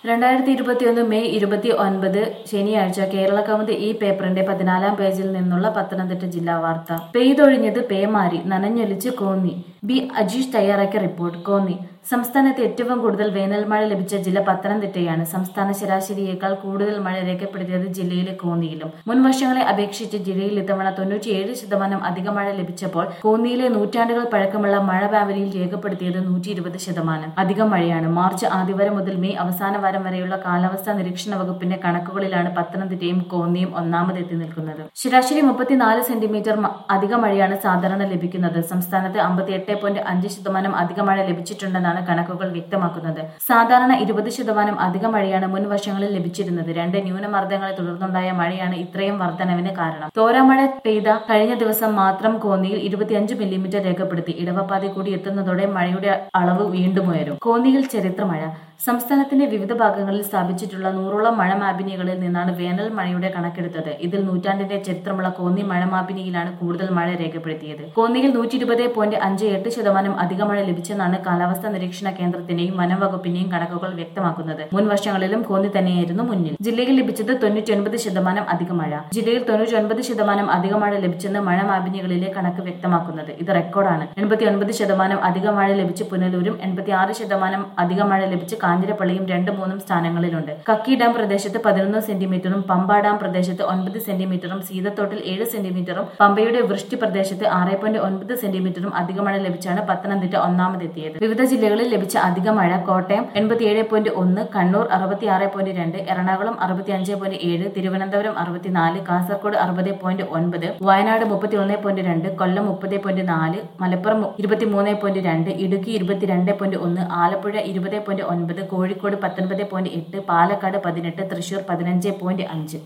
രണ്ടായിരത്തി ഇരുപത്തിയൊന്ന് മെയ് ഇരുപത്തി ഒൻപത് ശനിയാഴ്ച കേരള കൗമുദി ഈ പേപ്പറിന്റെ പതിനാലാം പേജിൽ നിന്നുള്ള പത്തനംതിട്ട ജില്ലാ വാർത്ത പെയ്തൊഴിഞ്ഞത് പേമാരി നനഞ്ഞൊലിച്ച് കോന്നി ബി അജീഷ് തയ്യാറാക്കിയ റിപ്പോർട്ട് കോന്നി സംസ്ഥാനത്ത് ഏറ്റവും കൂടുതൽ വേനൽ മഴ ലഭിച്ച ജില്ല പത്തനംതിട്ടയാണ് സംസ്ഥാന ശരാശരിയേക്കാൾ കൂടുതൽ മഴ രേഖപ്പെടുത്തിയത് ജില്ലയിലെ കോന്നിയിലും മുൻ വർഷങ്ങളെ അപേക്ഷിച്ച് ജില്ലയിൽ ഇത്തവണ തൊണ്ണൂറ്റിയേഴ് ശതമാനം അധിക മഴ ലഭിച്ചപ്പോൾ കോന്നിയിലെ നൂറ്റാണ്ടുകൾ പഴക്കമുള്ള മഴ വ്യാപനിയിൽ രേഖപ്പെടുത്തിയത് നൂറ്റി ഇരുപത് ശതമാനം അധികം മഴയാണ് മാർച്ച് ആദ്യവാരം മുതൽ മെയ് അവസാന വാരം വരെയുള്ള കാലാവസ്ഥാ നിരീക്ഷണ വകുപ്പിന്റെ കണക്കുകളിലാണ് പത്തനംതിട്ടയും കോന്നിയും ഒന്നാമതെത്തി നിൽക്കുന്നത് ശരാശരി മുപ്പത്തിനാല് സെന്റിമീറ്റർ മ- അധിക മഴയാണ് സാധാരണ ലഭിക്കുന്നത് സംസ്ഥാനത്ത് അമ്പത്തിയെട്ട് പോയിന്റ് അഞ്ച് ശതമാനം അധിക മഴ ലഭിച്ചിട്ടുണ്ടെന്നാണ് കണക്കുകൾ വ്യക്തമാക്കുന്നത് സാധാരണ ഇരുപത് ശതമാനം അധിക മഴയാണ് മുൻ വർഷങ്ങളിൽ ലഭിച്ചിരുന്നത് രണ്ട് ന്യൂനമർദ്ദങ്ങളെ തുടർന്നുണ്ടായ മഴയാണ് ഇത്രയും വർധനവിന് കാരണം തോരാമഴ പെയ്ത കഴിഞ്ഞ ദിവസം മാത്രം കോന്നിയിൽ ഇരുപത്തിയഞ്ച് മില്ലിമീറ്റർ രേഖപ്പെടുത്തി ഇടവപ്പാതി കൂടി എത്തുന്നതോടെ മഴയുടെ അളവ് വീണ്ടും ഉയരും കോന്നിയിൽ ചരിത്രമഴ സംസ്ഥാനത്തിന്റെ വിവിധ ഭാഗങ്ങളിൽ സ്ഥാപിച്ചിട്ടുള്ള നൂറോളം മഴ മാപിനികളിൽ നിന്നാണ് വേനൽ മഴയുടെ കണക്കെടുത്തത് ഇതിൽ നൂറ്റാണ്ടിന്റെ ചരിത്രമുള്ള കോന്നി മഴ മാപിനിയിലാണ് കൂടുതൽ മഴ രേഖപ്പെടുത്തിയത് കോന്നിയിൽ നൂറ്റി ഇരുപത് പോയിന്റ് അഞ്ച് എട്ട് ശതമാനം അധിക മഴ ലഭിച്ചെന്നാണ് കാലാവസ്ഥാ നിരീക്ഷണ കേന്ദ്രത്തിന്റെയും വനം വകുപ്പിന്റെയും കണക്കുകൾ വ്യക്തമാക്കുന്നത് മുൻ വർഷങ്ങളിലും കോന്നി തന്നെയായിരുന്നു മുന്നിൽ ജില്ലയിൽ ലഭിച്ചത് തൊണ്ണൂറ്റി ശതമാനം അധിക മഴ ജില്ലയിൽ തൊണ്ണൂറ്റി ശതമാനം അധിക മഴ ലഭിച്ചെന്ന് മഴ മാപിനികളിലെ കണക്ക് വ്യക്തമാക്കുന്നത് ഇത് റെക്കോർഡാണ് എൺപത്തി ഒൻപത് ശതമാനം അധിക മഴ ലഭിച്ച് പുനലൂരും എൺപത്തി ആറ് ശതമാനം അധിക മഴ ലഭിച്ച് കാഞ്ഞിരപ്പള്ളിയും രണ്ട് മൂന്നും സ്ഥാനങ്ങളിലുണ്ട് കക്കി ഡാം പ്രദേശത്ത് പതിനൊന്ന് സെന്റിമീറ്ററും പമ്പ ഡാം പ്രദേശത്ത് ഒൻപത് സെന്റിമീറ്ററും സീതത്തോട്ടിൽ ഏഴ് സെന്റിമീറ്ററും പമ്പയുടെ വൃഷ്ടി പ്രദേശത്ത് ആറ് പോയിന്റ് ഒൻപത് സെന്റിമീറ്ററും അധിക മഴ ലഭിച്ചാണ് പത്തനംതിട്ട ഒന്നാമതെത്തിയത് വിവിധ ജില്ലകളിൽ ലഭിച്ച അധിക മഴ കോട്ടയം എൺപത്തിയേഴ് പോയിന്റ് ഒന്ന് കണ്ണൂർ അറുപത്തിയാറ് പോയിന്റ് രണ്ട് എറണാകുളം അറുപത്തി അഞ്ച് പോയിന്റ് ഏഴ് തിരുവനന്തപുരം അറുപത്തിനാല് കാസർഗോഡ് അറുപത് പോയിന്റ് ഒൻപത് വയനാട് മുപ്പത്തി ഒന്ന് പോയിന്റ് രണ്ട് കൊല്ലം മുപ്പത് പോയിന്റ് നാല് മലപ്പുറം ഇരുപത്തിമൂന്ന് പോയിന്റ് രണ്ട് ഇടുക്കി ഇരുപത്തിരണ്ട് പോയിന്റ് ഒന്ന് ആലപ്പുഴ ഇരുപത് പോയിന്റ് ഒൻപത് കോഴിക്കോട് പത്തൊൻപത് പോയിന്റ് എട്ട് പാലക്കാട് പതിനെട്ട് തൃശൂർ പതിനഞ്ച് പോയിന്റ് അഞ്ച്